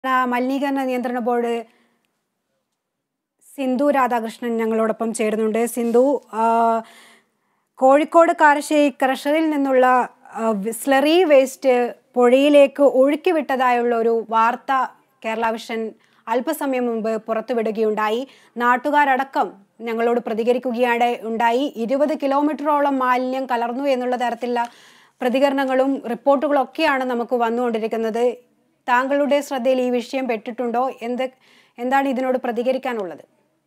ആ, മലിനീകരണ നിയന്ത്രണ ബോർഡ് സിന്ധു രാധാകൃഷ്ണൻ ഞങ്ങളോടൊപ്പം ചേരുന്നുണ്ട് സിന്ധു ആ, കോഴിക്കോട് കാരശ്ശേരി ക്രഷറിൽ നിന്നുള്ള ആ, വി- സ്ലറി വേസ്റ്റ് പുഴയിലേക്ക് ഒഴുക്കി വിട്ടതായുള്ള ഒരു വാർത്ത കേരള വിഷൻ അല്പസമയം മുമ്പ് പുറത്തുവിടുകയുണ്ടായി നാട്ടുകാരടക്കം ഞങ്ങളോട് പ്രതികരിക്കുകയാണ് ഉണ്ടായി ഇരുപത് കിലോമീറ്ററോളം മാലിന്യം കലർന്നു എന്നുള്ള തരത്തിലുള്ള പ്രതികരണങ്ങളും റിപ്പോർട്ടുകളും ഒക്കെയാണ് നമുക്ക് വന്നുകൊണ്ടിരിക്കുന്നത് താങ്കളുടെ ശ്രദ്ധയിൽ ഈ വിഷയം പെട്ടിട്ടുണ്ടോ എന്ത് എന്താണ് ഇതിനോട് പ്രതികരിക്കാനുള്ളത്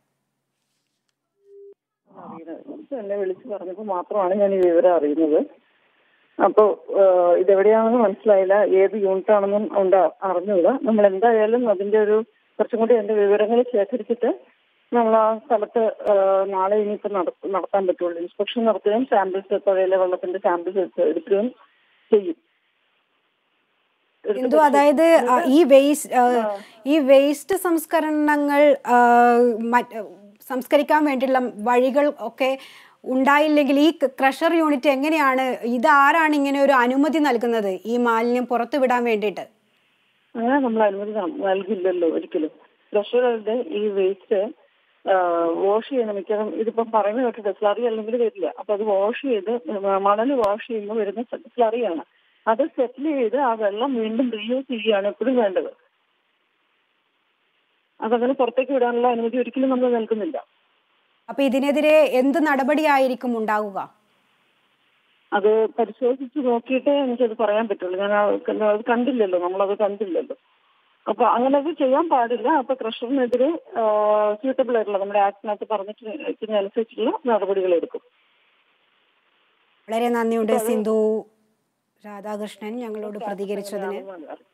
അറിയുന്നത് ഇപ്പൊ എന്നെ വിളിച്ചു പറഞ്ഞപ്പോൾ മാത്രമാണ് ഞാൻ ഈ വിവരം അറിയുന്നത് അപ്പോൾ ഇതെവിടെയാണെന്ന് മനസ്സിലായില്ല ഏത് യൂണിറ്റ് ആണെന്നും ഉണ്ട് അറിഞ്ഞൂടാ നമ്മൾ എന്തായാലും അതിന്റെ ഒരു കുറച്ചും കൂടി അതിന്റെ വിവരങ്ങൾ ശേഖരിച്ചിട്ട് നമ്മൾ ആ സ്ഥലത്ത് ആ, നാളെ ഇനിയിപ്പോൾ നടത്താൻ പറ്റുള്ളൂ ഇൻസ്പെക്ഷൻ നടത്തുകയും സാമ്പിൾസ് പുഴയിലെ വെള്ളത്തിന്റെ സാമ്പിൾസ് എടുക്കുകയും ചെയ്യും എന്തോ അതായത് ആ, ഈ വേസ്റ്റ് ഈ വേസ്റ്റ് സംസ്കരണങ്ങൾ ആ, മറ്റ് സംസ്കരിക്കാൻ വേണ്ടിയുള്ള വഴികൾ ഒക്കെ ഉണ്ടായില്ലെങ്കിൽ ഈ ക്രഷർ യൂണിറ്റ് എങ്ങനെയാണ് ഇത് ആരാണ് ഇങ്ങനെ ഒരു അനുമതി നൽകുന്നത് ഈ മാലിന്യം പുറത്തു വിടാൻ വേണ്ടിയിട്ട് അങ്ങനെ നമ്മൾ അനുമതി ന- നൽകില്ലല്ലോ ഒരിക്കലും പ്രഷറുകളുടെ ഈ വേസ്റ്റ് വാഷ് ചെയ്യണം മിക്കതും ഇതിപ്പം പറയുന്നത് കേട്ടിട്ട് സ്ലറി അല്ലെങ്കിൽ വരില്ല അപ്പൊ അത് വാഷ് ചെയ്ത് മണൽ വാഷ് ചെയ്യുമ്പോൾ വരുന്ന സ്ലറിയാണ് അത് സെറ്റിൽ ചെയ്ത് ആ വെള്ളം വീണ്ടും റീയൂസ് ചെയ്യുകയാണ് എപ്പോഴും വേണ്ടത് അതങ്ങനെ പുറത്തേക്ക് വിടാനുള്ള അനുമതി ഒരിക്കലും നമ്മൾ നൽകുന്നില്ല അപ്പൊ ഇതിനെതിരെ എന്ത് നടപടിയായിരിക്കും ഉണ്ടാവുക അത് പരിശോധിച്ച് നോക്കിയിട്ടേ എനിക്കത് പറയാൻ പറ്റുള്ളൂ ഞാൻ ആ- അത് കണ്ടില്ലല്ലോ നമ്മളത് കണ്ടില്ലല്ലോ അപ്പൊ അങ്ങനെ അത് ചെയ്യാൻ പാടില്ല അപ്പൊ ക്രഷറിനെതിരെ സ്യൂട്ടബിൾ ആയിട്ടുള്ള നമ്മുടെ ആക്ടിനകത്ത് പറഞ്ഞിട്ടുള്ള നടപടികൾ എടുക്കും വളരെ നന്ദിയുണ്ട് സിന്ധു രാധാകൃഷ്ണൻ ഞങ്ങളോട് പ്രതികരിച്ചതിന് അങ്ങനെയാണെന്ന്